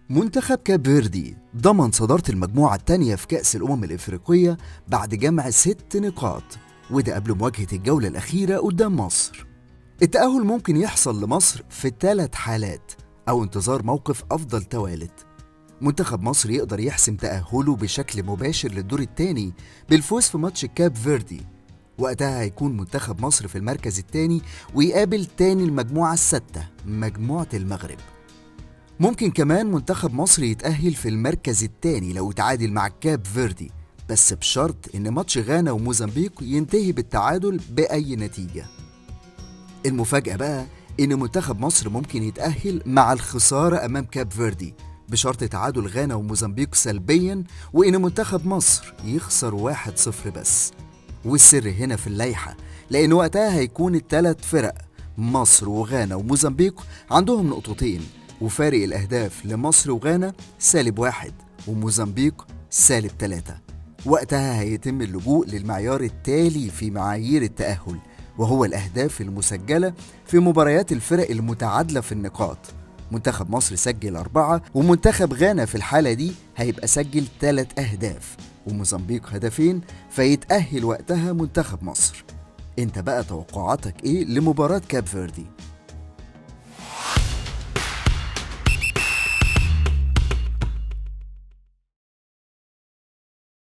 منتخب كاب فيردي ضمن صدارة المجموعة الثانية في كأس الأمم الإفريقية بعد جمع ست نقاط وده قبل مواجهة الجولة الأخيرة قدام مصر التأهل ممكن يحصل لمصر في ثلاث حالات أو انتظار موقف أفضل توالد منتخب مصر يقدر يحسم تأهله بشكل مباشر للدور الثاني بالفوز في ماتش كاب فيردي وقتها هيكون منتخب مصر في المركز الثاني ويقابل تاني المجموعة الستة مجموعة المغرب ممكن كمان منتخب مصر يتأهل في المركز الثاني لو تعادل مع كاب فيردي بس بشرط ان ماتش غانا وموزمبيق ينتهي بالتعادل بأي نتيجة المفاجأة بقى ان منتخب مصر ممكن يتأهل مع الخسارة امام كاب فيردي بشرط تعادل غانا وموزمبيق سلبيا وان منتخب مصر يخسر 1-0 بس والسر هنا في اللائحة لأن وقتها هيكون الثلاث فرق مصر وغانا وموزمبيق عندهم نقطتين وفارق الأهداف لمصر وغانا سالب واحد وموزمبيق سالب ثلاثة وقتها هيتم اللجوء للمعيار التالي في معايير التأهل وهو الأهداف المسجلة في مباريات الفرق المتعادلة في النقاط منتخب مصر سجل أربعة ومنتخب غانا في الحالة دي هيبقى سجل ثلاث أهداف وموزمبيق هدفين فيتأهل وقتها منتخب مصر انت بقى توقعاتك ايه لمباراة كاب فيردي